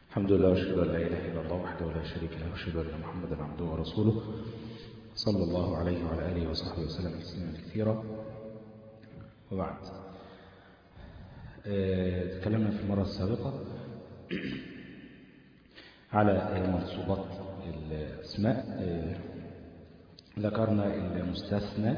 الحمد لله واشهد ان لا اله الا الله وحده لا شريك له واشهد ان محمدا عبده ورسوله صلى الله عليه وعلى اله وصحبه وسلم تسليما كثيرا وبعد تكلمنا في المره السابقه على منصوبات الاسماء ذكرنا المستثنى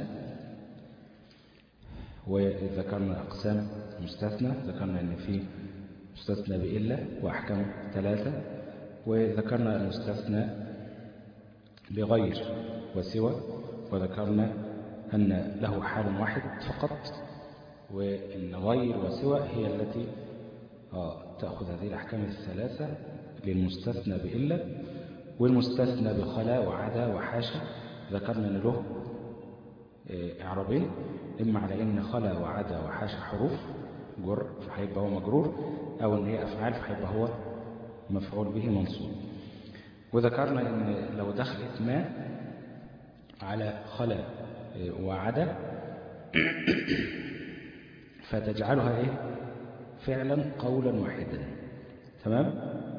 وذكرنا اقسام المستثنى ذكرنا ان في مستثنى بإلا وأحكامه ثلاثة وذكرنا المستثنى بغير وسوى وذكرنا أن له حال واحد فقط وأن غير وسوى هي التي تأخذ هذه الأحكام الثلاثة للمستثنى بإلا والمستثنى بخلا وعدا وحاشا ذكرنا أن له إعرابين إما على إن خلا وعدا وحاشا حروف جر فهيبقى هو مجرور أو إن هي أفعال فهيبقى هو مفعول به منصوب وذكرنا إن لو دخلت ما على خلا وعدا فتجعلها إيه فعلا قولا واحدا تمام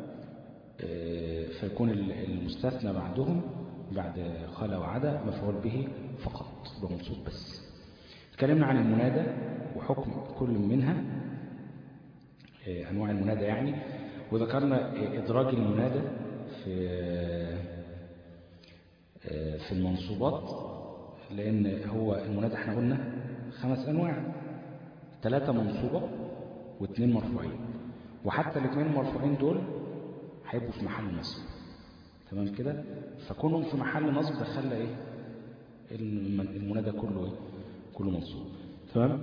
فيكون المستثنى بعدهم بعد خلا وعدا مفعول به فقط بمنصوب بس تكلمنا عن المنادى وحكم كل منها أنواع المنادى يعني وذكرنا إدراج المنادى في في المنصوبات لأن هو المنادى احنا قلنا خمس أنواع ثلاثة منصوبة واثنين مرفوعين وحتى الاثنين المرفوعين دول هيبقوا في محل نصب تمام كده فكونهم في محل نصب ده خلى ايه المنادى كله ايه كله منصوب تمام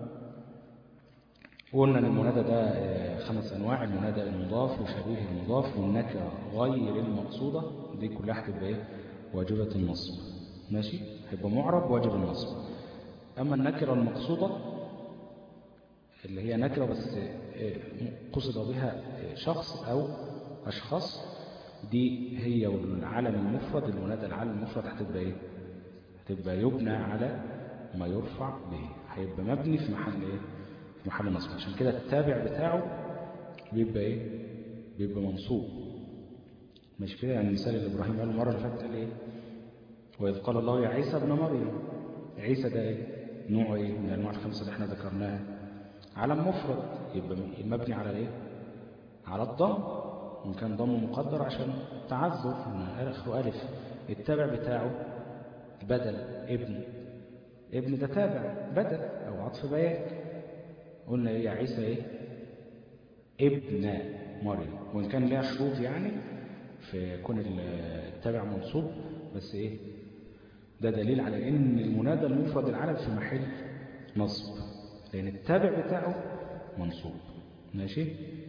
قلنا ان المنادى ده خمس انواع المنادى المضاف وشبيه المضاف والنكره غير المقصوده دي كلها هتبقى ايه واجبه النصب ماشي هيبقى معرب واجب النصب اما النكره المقصوده اللي هي نكره بس قصد بها شخص او اشخاص دي هي والعلم المفرد المنادى العلم المفرد هتبقى ايه هتبقى يبنى على ما يرفع به هيبقى مبني في محل ايه في محل نصب عشان كده التابع بتاعه بيبقى ايه بيبقى منصوب مش كده يعني المثال اللي ابراهيم قاله المره اللي فاتت قال ايه واذ قال الله يا عيسى ابن مريم عيسى ده ايه نوعه ايه من الانواع الخمسه اللي احنا ذكرناها علم مفرد يبقى مبني على ايه على الضم وان كان ضم مقدر عشان تعذر اخره الف التابع بتاعه بدل ابن ابن ده تابع بدل او عطف بيان قلنا ايه يا عيسى ايه ابن مريم وان كان ليها شروط يعني في كون التابع منصوب بس ايه ده دليل على ان المنادى المفرد العلم في محل نصب لان التابع بتاعه منصوب ماشي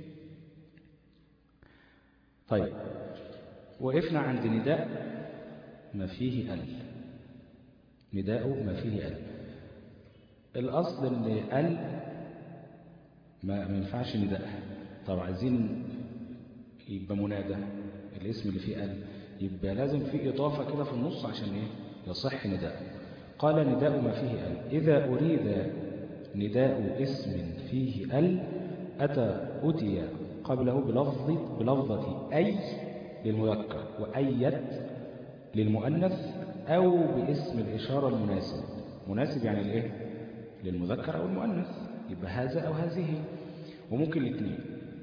طيب وقفنا عند نداء ما فيه ال نداء ما فيه ال الأصل اللي ال ما ينفعش نداءها طب عايزين يبقى منادى الاسم اللي فيه ال يبقى لازم في إضافة كده في النص عشان ايه يصح نداء قال نداء ما فيه ال إذا أريد نداء اسم فيه ال أتى أتي قبله بلفظ بلفظة أي للمذكر وأيت للمؤنث أو باسم الإشارة المناسب مناسب يعني الإيه؟ للمذكر أو المؤنث يبقى هذا أو هذه وممكن الاثنين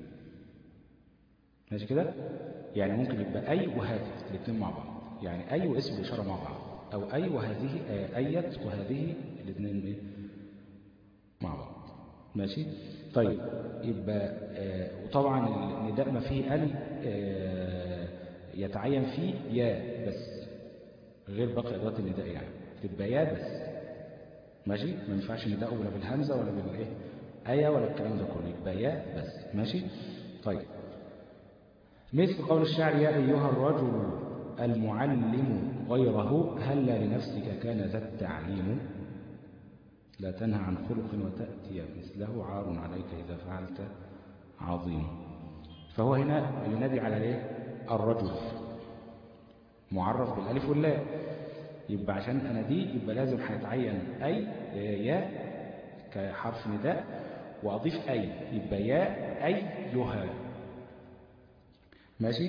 ماشي كده؟ يعني ممكن يبقى أي وهذه الاثنين مع بعض يعني أي واسم الإشارة مع بعض أو أي وهذه أيت وهذه الاثنين إيه؟ مع بعض ماشي؟ طيب يبقى آه وطبعا النداء ما فيه ال آه يتعين فيه يا بس غير باقي ادوات النداء يعني تبقى يا بس ماشي ما ينفعش نداءه ولا بالهمزه ولا بالايه ايه ولا الكلام ده كله يبقى يا بس ماشي طيب مثل قول الشاعر يا ايها الرجل المعلم غيره هل لنفسك كان ذا التعليم لا تنهى عن خلق وتأتي مثله عار عليك إذا فعلت عظيم فهو هنا ينادي على الايه الرجل معرف بالالف واللام يبقى عشان انا دي يبقى لازم هيتعين اي يا كحرف نداء واضيف اي يبقى يا ايها ماشي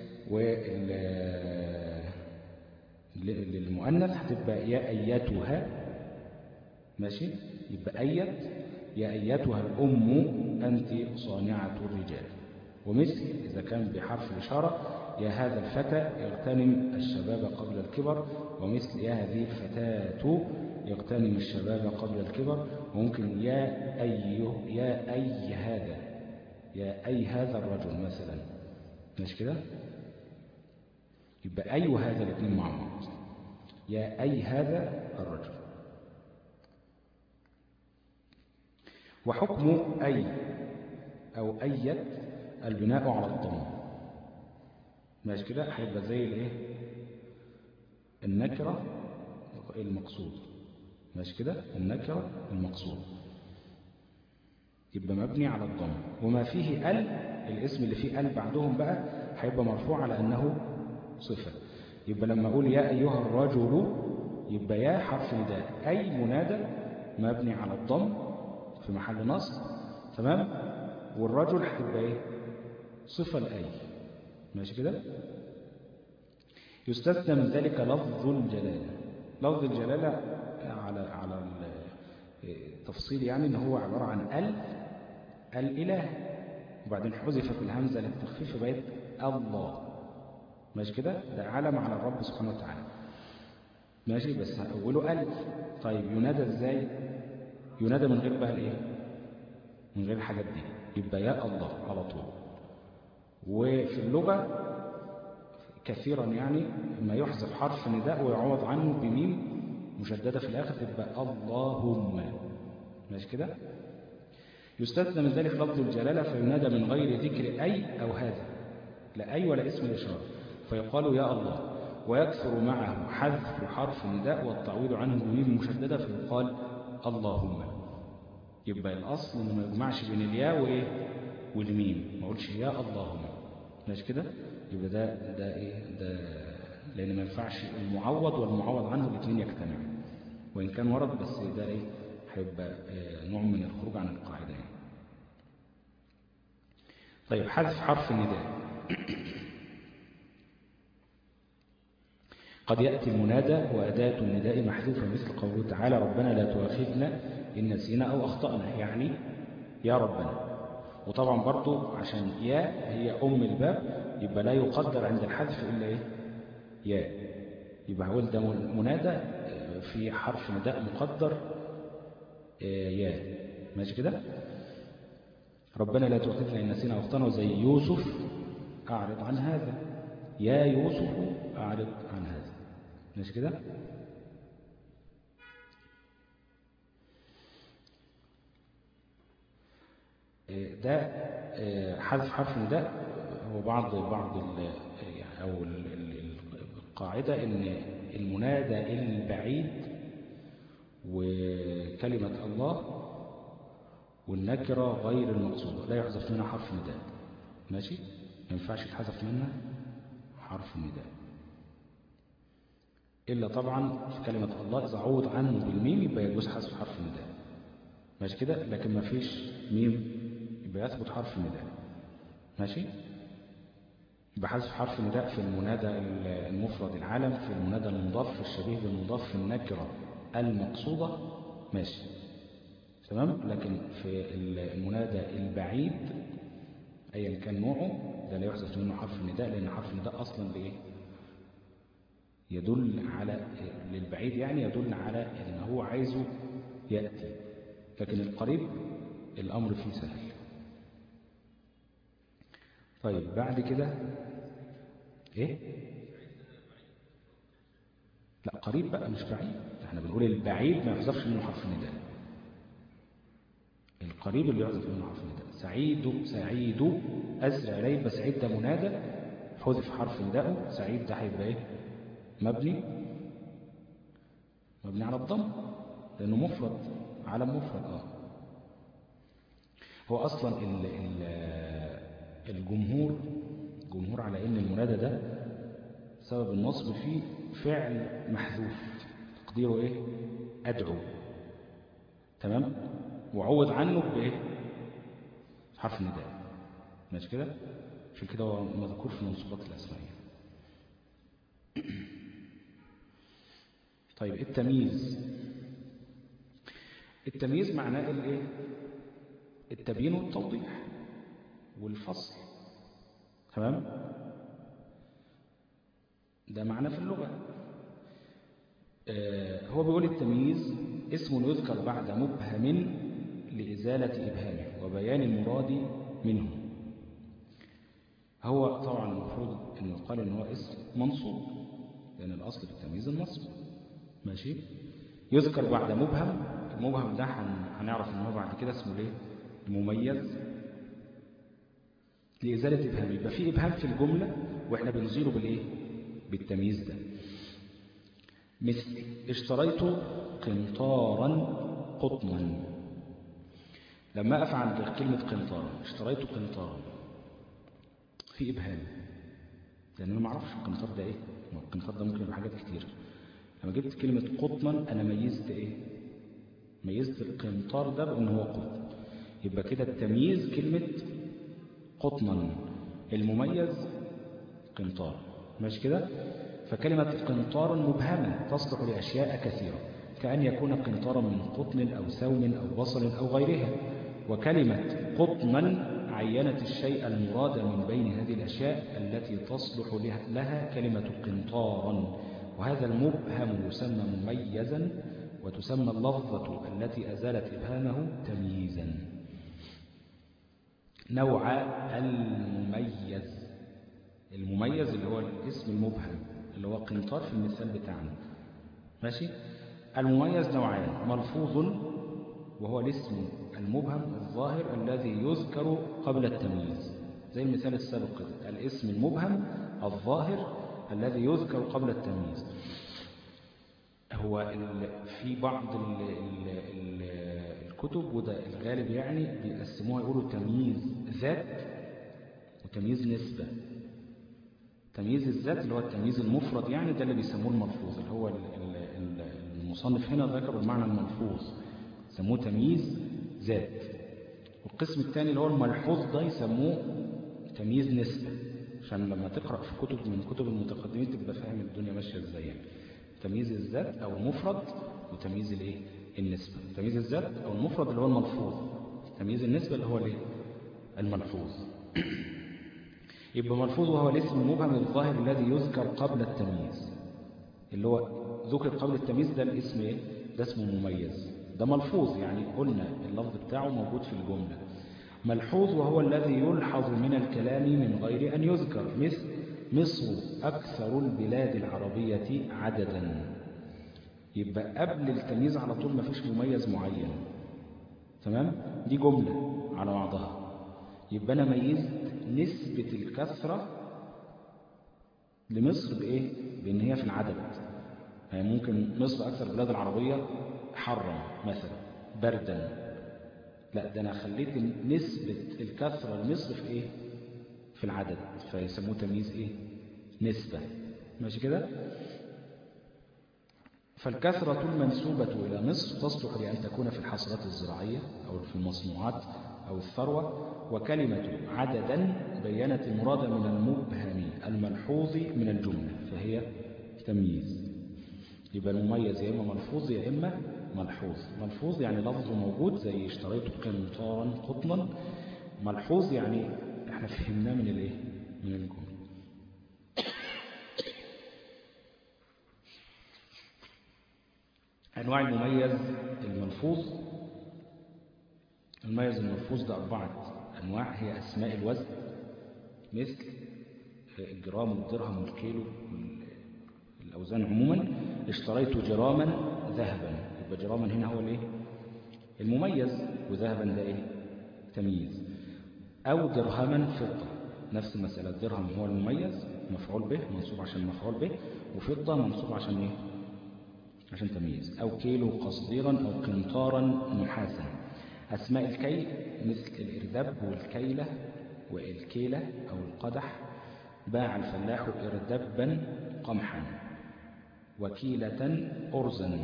وللمؤنث هتبقى يا أيتها ماشي يبقى أيت يا أيتها الأم أنت صانعة الرجال ومثل إذا كان بحرف الإشارة يا هذا الفتى يغتنم الشباب قبل الكبر ومثل يا هذه الفتاة يغتنم الشباب قبل الكبر وممكن يا أي يا أي هذا يا أي هذا الرجل مثلا مش كده يبقى أي هذا الاثنين مع بعض يا أي هذا الرجل وحكم أي أو أيت البناء على الضم ماشي كده هيبقى زي الايه النكرة المقصود ماشي كده النكرة المقصود يبقى مبني على الضم وما فيه ال الاسم اللي فيه ال بعدهم بقى هيبقى مرفوع على أنه صفة يبقى لما أقول يا أيها الرجل يبقى يا حرف نداء أي منادى مبني على الضم في محل نصب تمام والرجل هتبقى ايه صفة لأي ماشي كده يستثنى من ذلك لفظ الجلالة لفظ الجلالة على على التفصيل يعني ان هو عبارة عن ال الإله وبعدين حذفت الهمزة للتخفيف بقت الله ماشي كده ده علم على الرب سبحانه وتعالى ماشي بس أوله ال طيب ينادى ازاي ينادى من غير بقى الايه من غير الحاجات دي يبقى يا الله على طول وفي اللغة كثيرا يعني ما يحذف حرف نداء ويعوض عنه بميم مشددة في الآخر تبقى اللهم ماشي كده يستثنى من ذلك لفظ الجلالة فينادى من غير ذكر أي أو هذا لا أي ولا اسم الإشارة فيقال يا الله ويكثر معه حذف حرف النداء والتعويض عنه بميم مشددة فيقال اللهم يبقى الأصل إنه ما يجمعش بين الياء وإيه والميم ما أقولش يا اللهم ماشي كده يبقى ده ده إيه ده لأن ما ينفعش المعوض والمعوض عنه الاثنين يجتمعوا وإن كان ورد بس ده إيه هيبقى نوع من الخروج عن القاعدة يعني. طيب حذف حرف النداء قد يأتي المنادى وأداة النداء محذوفة مثل قوله تعالى ربنا لا تؤاخذنا إن نسينا أو أخطأنا يعني يا ربنا وطبعا برضو عشان يا هي أم الباب يبقى لا يقدر عند الحذف إلا إيه يا يبقى هقول ده منادى في حرف نداء مقدر يا ماشي كده ربنا لا تؤاخذنا إن نسينا أو أخطأنا زي يوسف أعرض عن هذا يا يوسف أعرض عن هذا ماشي كده ده حذف حرف نداء هو بعض بعض او القاعده ان المنادى البعيد وكلمه الله والنكره غير المقصوده لا يحذف منها حرف نداء ماشي ما ينفعش يتحذف منها حرف نداء إلا طبعا في كلمة الله إذا عوض عنه بالميم يبقى يجوز حذف حرف النداء ماشي كده لكن ما فيش ميم يبقى يثبت حرف النداء ماشي يبقى حذف حرف النداء في المنادى المفرد العالم في المنادى المضاف في الشبيه بالمضاف في النكرة المقصودة ماشي تمام لكن في المنادى البعيد أيا كان نوعه ده لا يحذف منه حرف النداء لأن حرف النداء أصلا بإيه يدل على للبعيد يعني يدل على ان هو عايزه يأتي لكن القريب الأمر فيه سهل طيب بعد كده ايه لا قريب بقى مش بعيد احنا بنقول البعيد ما يحذفش منه حرف النداء القريب اللي يحذف منه حرف النداء سعيد سعيد أسرع إليه يبقى سعيد ده منادى حذف حرف نداءه سعيد ده هيبقى ايه مبني مبني على الضم لأنه مفرد علم مفرد اه هو أصلا ال ال الجمهور جمهور على إن المنادى ده سبب النصب فيه فعل محذوف تقديره إيه أدعو تمام وعوض عنه بإيه حرف النداء ماشي كده عشان كده هو مذكور في منصوبات الأسمائية طيب التمييز التمييز معناه الايه التبيين والتوضيح والفصل تمام ده معنى في اللغة آه هو بيقول التمييز اسم يذكر بعد مبهم لإزالة إبهامه وبيان المراد منه هو طبعا المفروض أن يقال أنه هو اسم منصوب لأن الأصل في التمييز النصب ماشي يذكر بعد مبهم المبهم ده هنعرف ان هو بعد كده اسمه ليه المميز لإزالة إبهام يبقى في إبهام في الجملة وإحنا بنزيله بالإيه بالتمييز ده مثل اشتريت قنطارا قطنا لما أقف عند كلمة قنطارا اشتريت قنطارا في إبهام لأن أنا ما أعرفش القنطار ده إيه القنطار ده ممكن يبقى حاجات كتير لما جبت كلمة قطنا أنا ميزت إيه ميزت القنطار ده بأن هو قطن يبقى كده التمييز كلمة قطنا المميز قنطار ماشي كده فكلمة قنطار مبهمة تصلح لأشياء كثيرة كأن يكون قنطارا من قطن أو سوم أو بصل أو غيرها وكلمة قطنا عينت الشيء المراد من بين هذه الأشياء التي تصلح لها كلمة قنطارا وهذا المبهم يسمى مميزا وتسمى اللفظة التي أزالت إبهامه تمييزا نوع المميز المميز اللي هو الاسم المبهم اللي هو قنطار في المثال بتاعنا ماشي المميز نوعان ملفوظ وهو الاسم المبهم الظاهر الذي يذكر قبل التمييز زي المثال السابق كده الاسم المبهم الظاهر الذي يذكر قبل التمييز هو في بعض ال ال ال الكتب وده الغالب يعني بيقسموها يقولوا تمييز ذات وتمييز نسبة تمييز الذات اللي هو التمييز المفرد يعني ده اللي بيسموه الملفوظ اللي هو المصنف هنا ذكر المعنى الملفوظ يسموه تمييز ذات والقسم الثاني اللي هو الملحوظ ده يسموه تمييز نسبة عشان لما تقرأ في كتب من كتب المتقدمين تبقى فاهم الدنيا ماشية ازاي يعني تمييز الذات أو المفرد وتمييز الايه النسبة تمييز الذات أو المفرد اللي هو الملفوظ تمييز النسبة اللي هو الايه الملفوظ يبقى ملفوظ وهو الاسم المبهم الظاهر الذي يذكر قبل التمييز اللي هو ذكر قبل التمييز ده الاسم ايه ده اسمه مميز ده ملفوظ يعني قلنا اللفظ بتاعه موجود في الجملة ملحوظ وهو الذي يلحظ من الكلام من غير أن يذكر مثل مصر أكثر البلاد العربية عددا يبقى قبل التمييز على طول مفيش مميز معين تمام دي جملة على بعضها يبقى أنا ميزت نسبة الكثرة لمصر بإيه؟ بإن هي في العدد يعني ممكن مصر أكثر البلاد العربية حرا مثلا بردا لا ده أنا خليت نسبة الكثرة لمصر في إيه؟ في العدد فيسموه تمييز إيه؟ نسبة ماشي كده؟ فالكثرة المنسوبة إلى مصر تصلح لأن تكون في الحصرات الزراعية أو في المصنوعات أو الثروة وكلمة عددا بينت المراد من المبهم الملحوظ من الجملة فهي تمييز يبقى المميز يا إما ملحوظ يا إما ملحوظ ملحوظ يعني لفظه موجود زي اشتريت قنطارا قطنا ملحوظ يعني احنا فهمناه من الايه من الجملة أنواع المميز الملفوظ المميز الملفوظ ده أربعة أنواع هي أسماء الوزن مثل الجرام والدرهم والكيلو الأوزان عموما اشتريت جراما ذهبا يبقى جراما هنا هو الايه المميز وذهبا ده ايه تمييز أو درهما فضة نفس المسألة الدرهم هو المميز مفعول به منصوب عشان مفعول به وفضة منصوب عشان ايه عشان تمييز أو كيلو قصديرا أو قنطارا نحاسا أسماء الكيل مثل الإردب والكيلة والكيلة أو القدح باع الفلاح إردبا قمحا وكيلة أرزا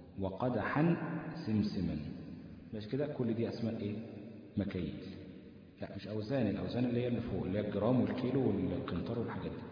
وقدحا سمسما مش كده كل دي أسماء إيه مكاييل لا مش أوزان الأوزان اللي هي اللي فوق اللي هي الجرام والكيلو والقنطار والحاجات دي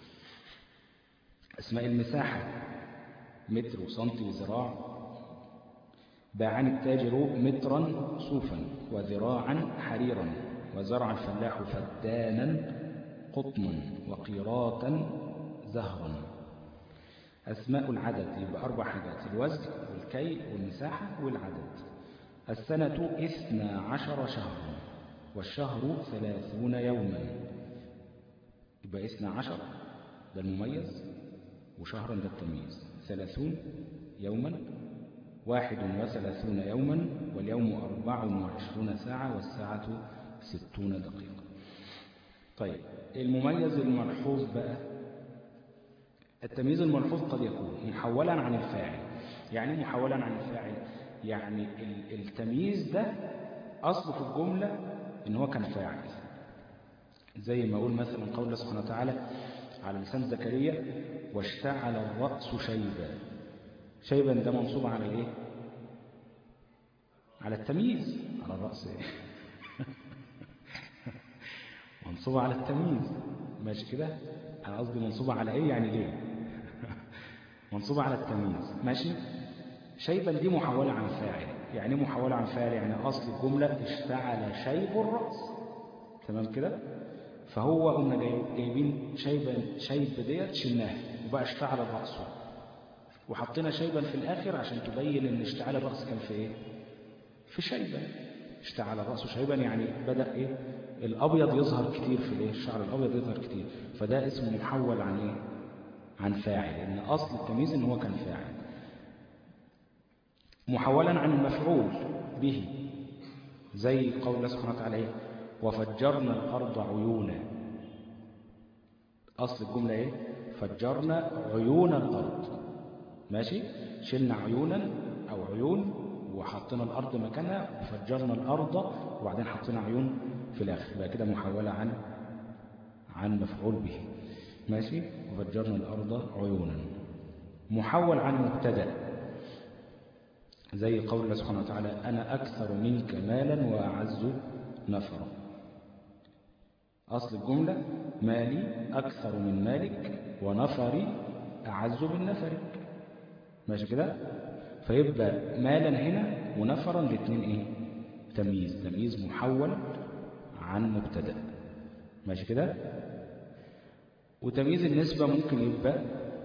اسماء المساحة متر وسنتي وذراع باعان التاجر مترا صوفا وذراعا حريرا وزرع الفلاح فدانا قطنا وقيراتا زهرا أسماء العدد يبقى أربع حاجات الوزن والكيل والمساحة والعدد السنة إثنى عشر شهرا والشهر ثلاثون يوما يبقى إثنى عشر ده المميز وشهرا ده التمييز ثلاثون يوما واحد وثلاثون يوما واليوم أربع وعشرون ساعة والساعة ستون دقيقة طيب المميز الملحوظ بقى التمييز الملحوظ قد يكون محولا عن الفاعل يعني محولا عن الفاعل يعني التمييز ده أصله في الجملة إن هو كان فاعل زي ما أقول مثلا قول الله سبحانه وتعالى على لسان زكريا واشتعل الرأس شيبا شيبا ده منصوب على ايه على التمييز على الرأس ايه منصوبة على التمييز ماشي كده انا قصدي منصوبة على ايه يعني ليه منصوبة على التمييز ماشي شيبا دي محولة عن فاعل يعني محولة عن فاعل يعني اصل الجملة اشتعل شيب الرأس تمام كده فهو قلنا جايبين شيبا شيب ديت شلناها وبقى اشتعل الرأس وحطينا شيبا في الآخر عشان تبين ان اشتعال الرأس كان في ايه في شيبا اشتعل الرأس شيبا يعني بدأ ايه الأبيض يظهر كتير في الايه الشعر الأبيض يظهر كتير فده اسمه محول عن ايه عن فاعل ان أصل التمييز ان هو كان فاعل محولا عن المفعول به زي قول الله سبحانه وتعالى ايه وفجرنا الأرض عيونا أصل الجملة ايه فجرنا عيون الأرض ماشي شلنا عيونا أو عيون وحطينا الأرض مكانها وفجرنا الأرض وبعدين حطينا عيون في الآخر بقى كده محولة عن عن مفعول به ماشي وفجرنا الأرض عيونا محول عن مبتدا زي قول الله سبحانه وتعالى أنا أكثر منك مالا وأعز نفرا أصل الجملة مالي أكثر من مالك ونفري أعز من نفرك ماشي كده فيبقى مالا هنا ونفرا الاثنين ايه تمييز تمييز محول عن مبتدا ماشي كده وتمييز النسبة ممكن يبقى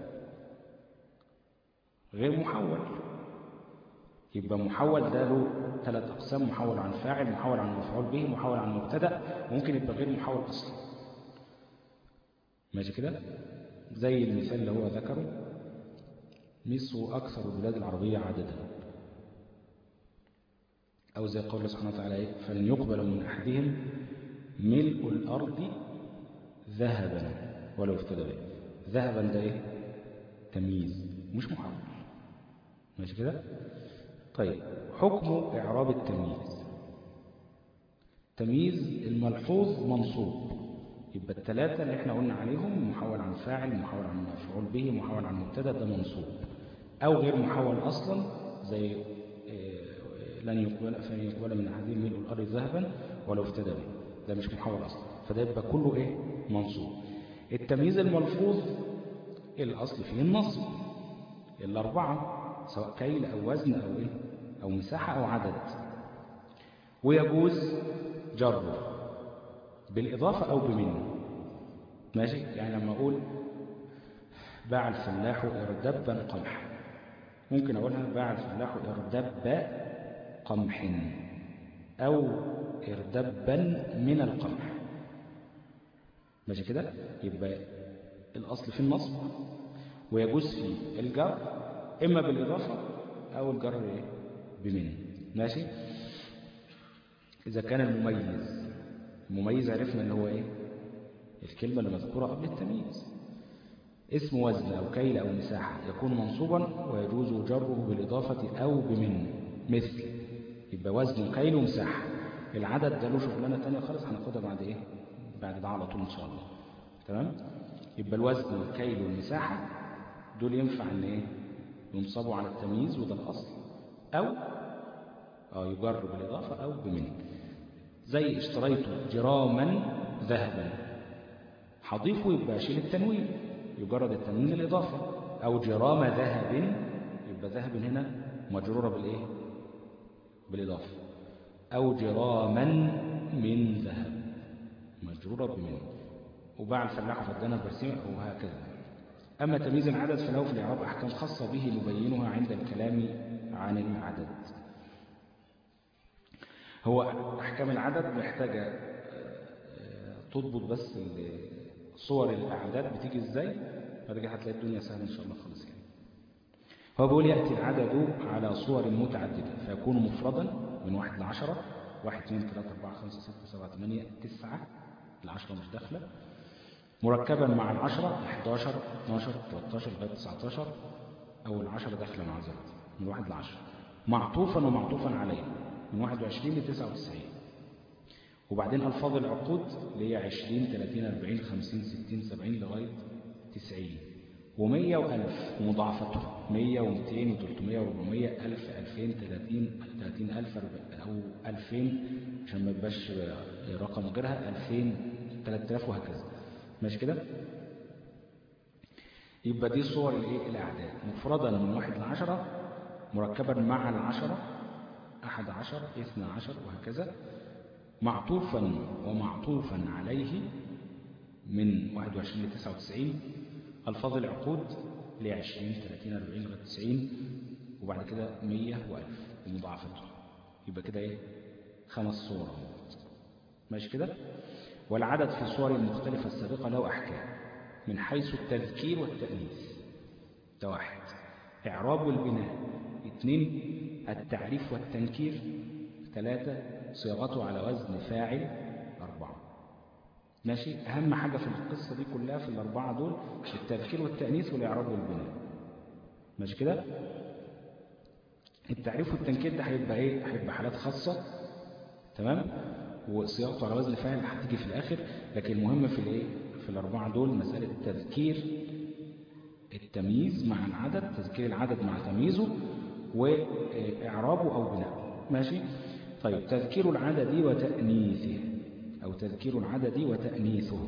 غير محول يبقى محول ده له ثلاث أقسام محول عن فاعل محول عن مفعول به محول عن مبتدا وممكن يبقى غير محول أصلا ماشي كده زي المثال اللي هو ذكره مصر أكثر البلاد العربية عددا أو زي قول سبحانه وتعالى فلن يقبل من أحدهم ملء الأرض ذهبا ولو افتدى به ذهبا ده إيه تمييز مش محاول ماشي كده طيب حكم إعراب التمييز تمييز الملحوظ منصوب يبقى الثلاثة اللي احنا قلنا عليهم محول عن فاعل محول عن مفعول به محول عن مبتدا ده منصوب أو غير محول أصلا زي لن يقبل فلن يقبل من أحدهم ملء الأرض ذهبا ولو افتدى به ده مش محول أصلا فده يبقى كله إيه منصوب التمييز الملفوظ الأصل فيه النصب الأربعة سواء كيل أو وزن أو إيه أو مساحة أو عدد ويجوز جره بالإضافة أو بمن ماشي يعني لما أقول باع الفلاح إردبا قمح ممكن أقولها باع الفلاح إردب قمح أو إردبا من القمح ماشي كده يبقى الأصل في النصب ويجوز في الجر إما بالإضافة أو الجر بمن ماشي إذا كان المميز المميز عرفنا اللي هو إيه الكلمة اللي مذكورة قبل التمييز اسم وزن أو كيل أو مساحة يكون منصوبا ويجوز جره بالإضافة أو بمن مثل يبقى وزن وكيل ومساحة العدد ده له شغلانة تانية خالص هناخدها بعد إيه بعد ده على طول إن شاء الله تمام يبقى الوزن والكيل والمساحة دول ينفع ان ايه ينصبوا على التمييز وده الاصل او اه يجر بالاضافه او بمن زي اشتريت جراما ذهبا هضيفه يبقى اشيل التنوين يجرد التنوين للإضافة أو جرام ذهب يبقى ذهب هنا مجرورة بالإيه بالإضافة أو جراما من ذهب مجرورة بمن وباع الفلاح فدنا برسيم وهكذا أما تمييز العدد فله في الإعراب أحكام خاصة به نبينها عند الكلام عن العدد هو أحكام العدد محتاجة تضبط بس صور الأعداد بتيجي إزاي بعد كده هتلاقي الدنيا سهلة إن شاء الله خالص يعني هو بيقول يأتي العدد على صور متعددة فيكون مفردا من واحد لعشرة واحد اثنين ثلاثة أربعة خمسة ستة سبعة ثمانية تسعة العشرة مش داخلة مركبا مع العشرة 11 12 13 لغاية 19 أو العشرة داخلة مع ذلك من واحد لعشرة معطوفا ومعطوفا عليه من 21 ل 99 وبعدين ألفاظ العقود اللي هي 20 30 40 50 60 70 لغاية 90 و100 و1000 ومضاعفته 100 و200 و300 و400 1000 2000 30 30000 أو 2000 عشان ما يبقاش رقم غيرها 2000 3000 وهكذا ماشي كده يبقى دي صور الايه الاعداد مفردا من واحد لعشرة مركبا مع العشرة أحد عشر اثنى عشر وهكذا معطوفا ومعطوفا عليه من 21 ل 99 ألفاظ العقود ل 20 30 40 لغايه 90 وبعد كده 100 و1000 ومضاعفته يبقى كده ايه خمس صور ماشي كده والعدد في الصور المختلفة السابقة له أحكام من حيث التذكير والتأنيث ده واحد إعراب والبناء اثنين التعريف والتنكير ثلاثة صياغته على وزن فاعل أربعة ماشي أهم حاجة في القصة دي كلها في الأربعة دول التذكير والتأنيث والإعراب والبناء ماشي كده التعريف والتنكير ده هيبقى ايه هيبقى حالات خاصة تمام وصياغته على وزن فاعل هتيجي في الآخر لكن المهم في الايه في الأربعة دول مسألة تذكير التمييز مع العدد تذكير العدد مع تمييزه وإعرابه أو بناءه ماشي طيب تذكير العدد وتأنيثه أو تذكير العدد وتأنيثه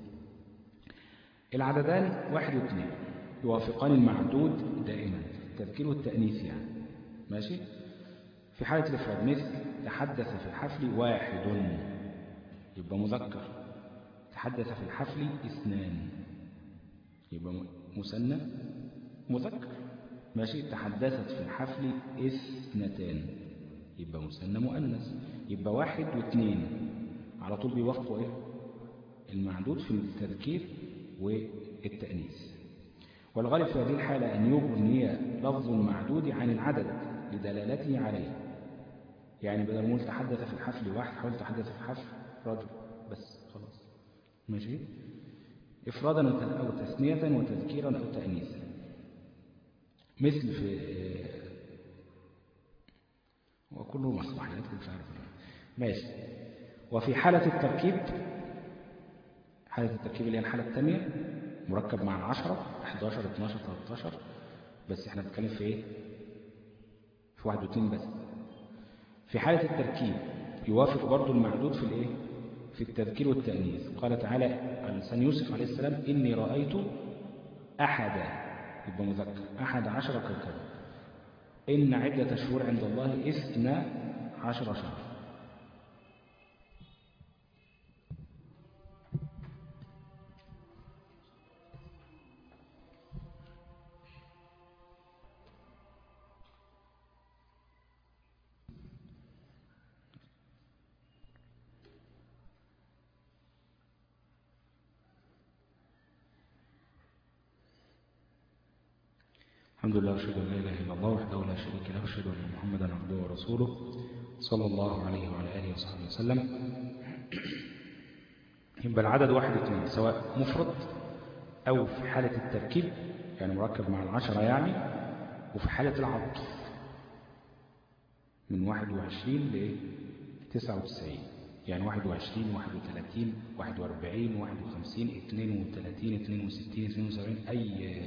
العددان واحد واثنين يوافقان المعدود دائما التذكير والتأنيث يعني ماشي في حالة الإفراد مثل تحدث في الحفل واحد يبقى مذكر تحدث في الحفل اثنان يبقى مثنى مذكر ماشي تحدثت في الحفل اثنتان يبقى مثنى مؤنث يبقى واحد واثنين على طول بيوافقوا ايه المعدود في التذكير والتأنيث والغالب في هذه الحالة أن يغني لفظ المعدود عن العدد لدلالته عليه يعني بدل ما نقول تحدث في الحفل واحد حاول تحدث في الحفل رجل بس خلاص ماشي إفرادا أو تثنية وتذكيرا أو تأنيثا مثل في وكله مصلحيات مش عارف ماشي وفي حالة التركيب حالة التركيب اللي هي الحالة الثانية مركب مع العشرة 11 12 13 بس احنا بنتكلم في ايه في واحد واثنين بس في حالة التركيب يوافق برضو المعدود في الايه في التذكير والتأنيث قال تعالى عن لسان يوسف عليه السلام إني رأيت أحد يبقى مذكر أحد عشر كوكبا إن عدة شهور عند الله إثنى عشر شهر الحمد لله أشهد أن لا إله إلا الله وحده لا شريك له أشهد أن محمدا عبده ورسوله صلى الله عليه وعلى آله وصحبه وسلم يبقى العدد واحد اثنين سواء مفرد أو في حالة التركيب يعني مركب مع العشرة يعني وفي حالة العطف من 21 ل 99 يعني 21 31 41 51 32 62 72 أي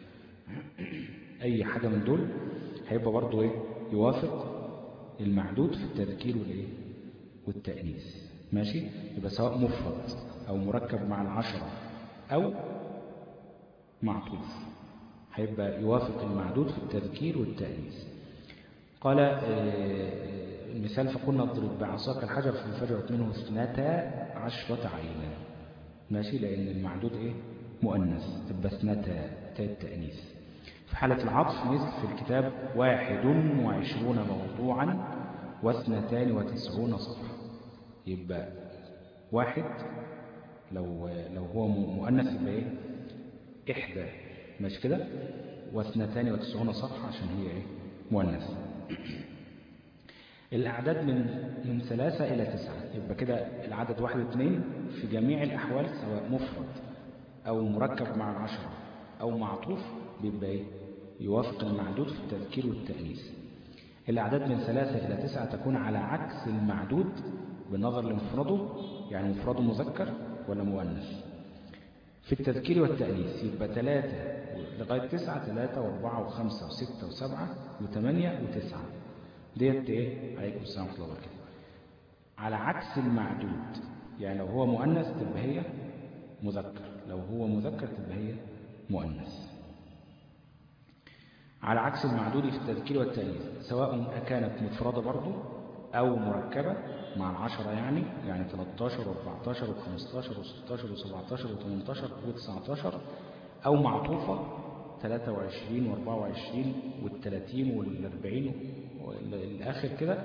أي حاجة من دول هيبقى برضو إيه يوافق المعدود في التذكير والإيه والتأنيث ماشي يبقى سواء مفرد أو مركب مع العشرة أو معطوف هيبقى يوافق المعدود في التذكير والتأنيث قال آه، المثال فقلنا اضرب بعصاك الحجر فانفجرت منه اثنتا عشرة عينا ماشي لأن المعدود إيه مؤنث تبقى اثنتا تاء التأنيث في حالة العطف مثل في الكتاب واحد وعشرون موضوعا واثنتان وتسعون صفحة يبقى واحد لو لو هو مؤنث يبقى ايه إحدى ماشي كده واثنتان وتسعون صفحة عشان هي ايه مؤنث الأعداد من من ثلاثة إلى تسعة يبقى كده العدد واحد واثنين في جميع الأحوال سواء مفرد أو مركب مع العشرة أو معطوف بيبقى إيه؟ يوافق المعدود في التذكير والتأنيث الأعداد من ثلاثة إلى تسعة تكون على عكس المعدود بالنظر لمفرده يعني مفرده مذكر ولا مؤنث في التذكير والتأنيث يبقى ثلاثة لغاية تسعة ثلاثة واربعة وخمسة وستة وسبعة وثمانية وتسعة ديت ايه عليكم السلام ورحمة الله وبركاته على عكس المعدود يعني لو هو مؤنث تبقى هي مذكر لو هو مذكر تبقى هي مؤنث على عكس المعدود في التذكير والتأنيث سواء كانت مفردة برضه أو مركبة مع العشرة يعني يعني 13 و14 و15 و16 و17 و18 و19 أو معطوفة 23 و24 وال30 وال40 والآخر كده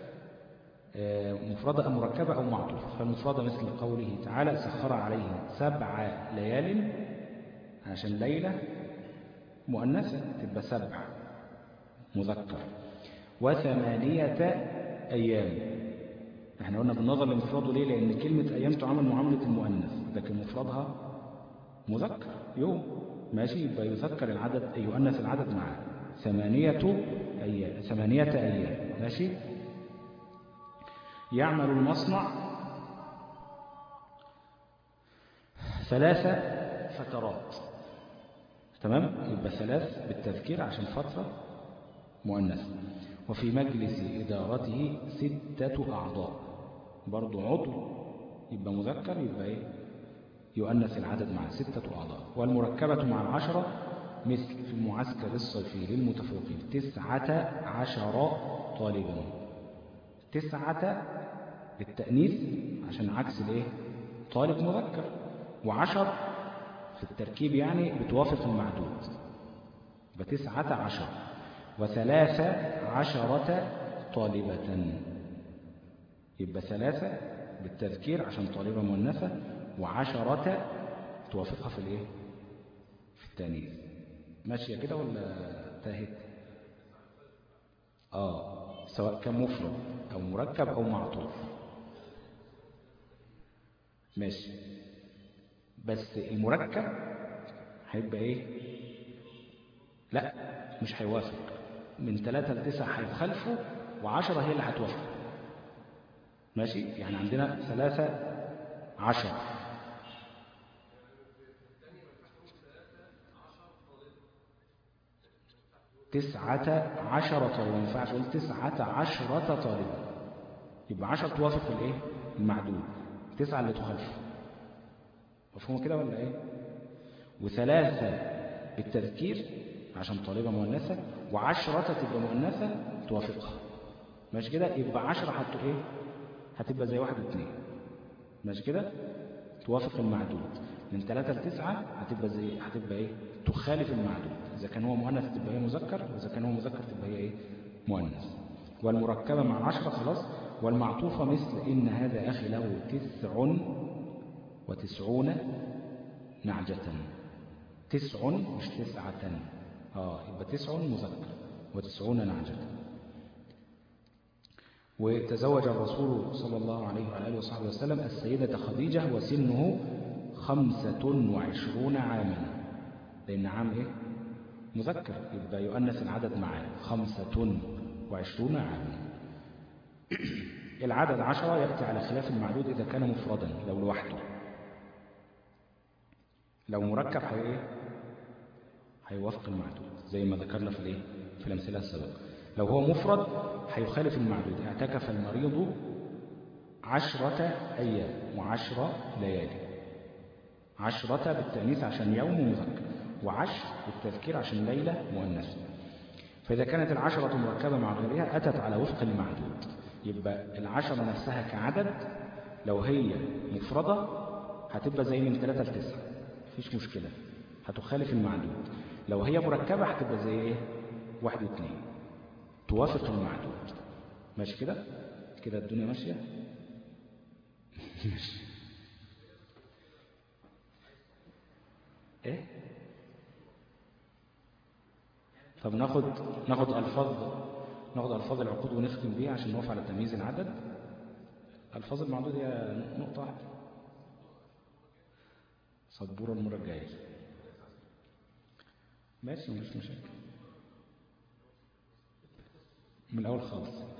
مفردة أو مركبة أو معطوفة فالمفردة مثل قوله تعالى سخر عليهم سبع ليال عشان ليلة مؤنثة تبقى سبع مذكر وثمانية أيام احنا قلنا بالنظر لمفرده ليه لأن كلمة أيام تعامل معاملة المؤنث لكن مفردها مذكر يوم ماشي يبقى يذكر العدد يؤنث العدد معاه ثمانية أيام ثمانية أيام ماشي يعمل المصنع ثلاث فترات تمام يبقى ثلاث بالتذكير عشان فترة مؤنث وفي مجلس إدارته ستة أعضاء برضو عضو يبقى مذكر يبقى إيه يؤنث العدد مع ستة أعضاء والمركبة مع العشرة مثل في المعسكر الصيفي للمتفوقين تسعة عشر طالبا تسعة بالتأنيث عشان عكس الايه طالب مذكر وعشر في التركيب يعني بتوافق المعدود بتسعة عشر وثلاثة عشرة طالبة يبقى ثلاثة بالتذكير عشان طالبة مؤنثة وعشرة توافقها في الايه في التانيث ماشية كده ولا تاهت اه سواء كان مفرد او مركب او معطوف ماشي بس المركب هيبقى ايه لا مش هيوافق من ثلاثة لتسعة هيخالفوا وعشرة هي اللي هتوافق ماشي يعني عندنا ثلاثة عشر تسعة عشرة طالبا ما ينفعش اقول تسعة عشرة طالبا يبقى عشر توافق الايه المعدود تسعة اللي تخالف مفهوم كده ولا ايه وثلاثة بالتذكير عشان طالبة مؤنثة وعشرة تبقى مؤنثة توافقها ماشي كده يبقى عشرة حتى ايه هتبقى زي واحد واثنين ماشي كده توافق المعدود من ثلاثة لتسعة هتبقى زي هتبقى ايه تخالف المعدود إذا كان هو مؤنث تبقى هي مذكر وإذا كان هو مذكر تبقى هي ايه مؤنث والمركبة مع العشرة خلاص والمعطوفة مثل إن هذا أخي له تسع وتسعون نعجة تسع مش تسعة آه يبقى تسع مذكر وتسعون نعجة وتزوج الرسول صلى الله عليه وعلى آله وصحبه وسلم السيدة خديجة وسنه خمسة وعشرون عاما لأن عام إيه؟ مذكر يبقى يؤنث العدد معاه خمسة وعشرون عاما العدد عشرة يأتي على خلاف المعدود إذا كان مفردا لو لوحده لو مركب هي إيه؟ هيوافق المعدود زي ما ذكرنا في الإيه؟ في الأمثلة السابقة لو هو مفرد هيخالف المعدود اعتكف المريض عشرة أيام وعشرة ليالي عشرة بالتأنيث عشان يوم مذكر وعشر بالتذكير عشان ليلة مؤنث فإذا كانت العشرة مركبة مع غيرها أتت على وفق المعدود يبقى العشرة نفسها كعدد لو هي مفردة هتبقى زي من ثلاثة لتسعة مفيش مشكلة هتخالف المعدود لو هي مركبة هتبقى زي ايه واحد واثنين توافق المعدود ماشي كده كده الدنيا ماشية ماشي ايه طب ناخد ناخد الفاظ ناخد الفاظ العقود ونختم بيها عشان نقف على تمييز العدد الفاظ المعدود هي نقطة واحدة سبورة المرة الجاية ماشي مش مشاكل من الأول خالص